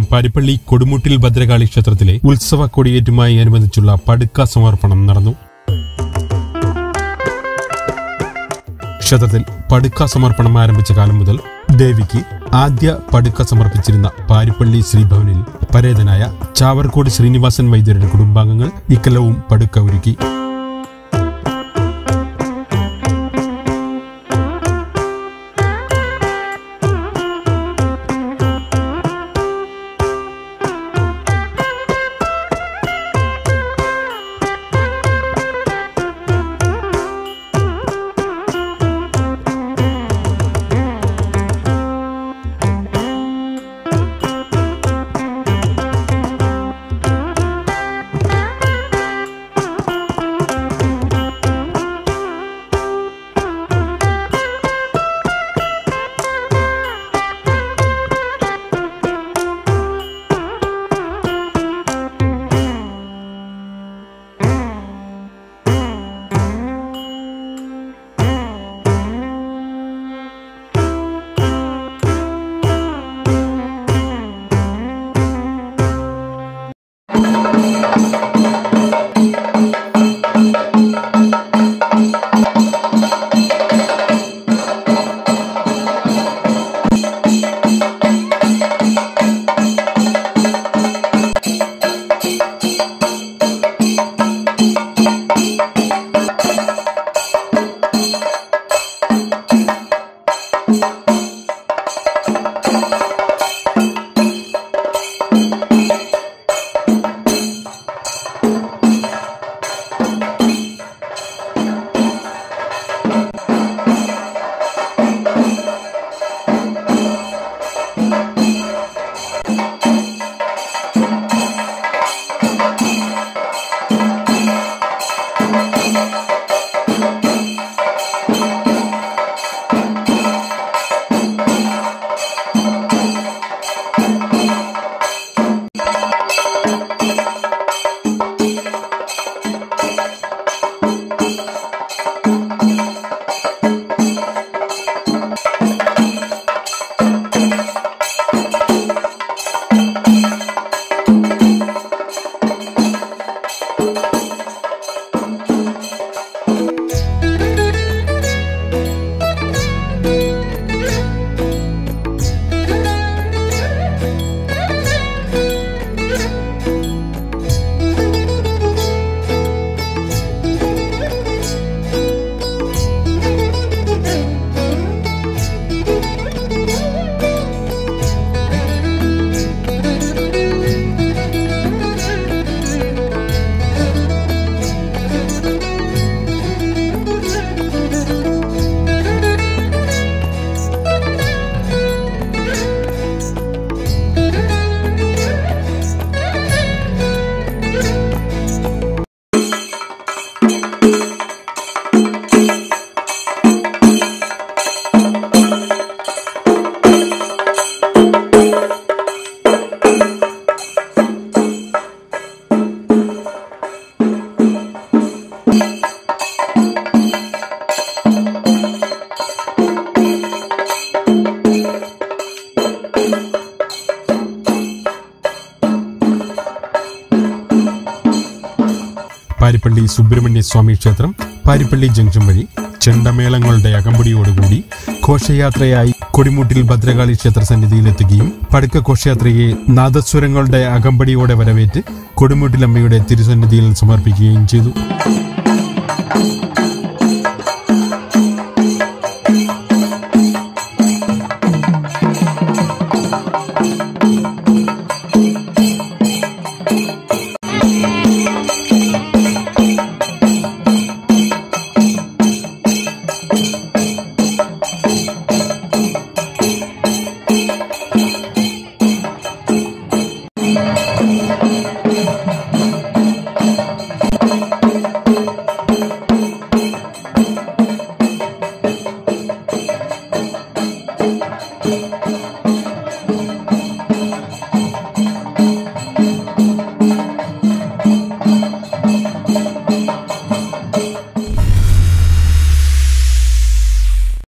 പാരിപ്പള്ളി കൊടുമുട്ടിൽ ഭദ്രകാളി ക്ഷേത്രത്തിലെ ഉത്സവ കൊടിയേറ്റുമായി അനുബന്ധിച്ചുള്ള പടുക്ക സമർപ്പണം നടന്നു ക്ഷേത്രത്തിൽ പടുക്ക സമർപ്പണം ആരംഭിച്ച കാലം മുതൽ ദേവിക്ക് ആദ്യ പടുക്ക സമർപ്പിച്ചിരുന്ന പാരിപ്പള്ളി ശ്രീഭവനിൽ പരേതനായ ചാവർക്കോട് ശ്രീനിവാസൻ വൈദ്യരുടെ കുടുംബാംഗങ്ങൾ ഇക്കൊല്ലവും പടുക്ക ഒരുക്കി പാരിപ്പള്ളി സുബ്രഹ്മണ്യ സ്വാമി ക്ഷേത്രം പാരിപ്പള്ളി ജംഗ്ഷൻ വഴി ചെണ്ടമേളങ്ങളുടെ അകമ്പടിയോടുകൂടി ഘോഷയാത്രയായി കൊടിമൂട്ടിൽ ഭദ്രകാളി ക്ഷേത്ര സന്നിധിയിലെത്തുകയും പടുക്ക ഘോഷയാത്രയെ നാദസ്വരങ്ങളുടെ അകമ്പടിയോടെ വരവേറ്റ് കൊടുമൂട്ടിലമ്മയുടെ തിരുസന്നിധിയിൽ സമർപ്പിക്കുകയും ചെയ്തു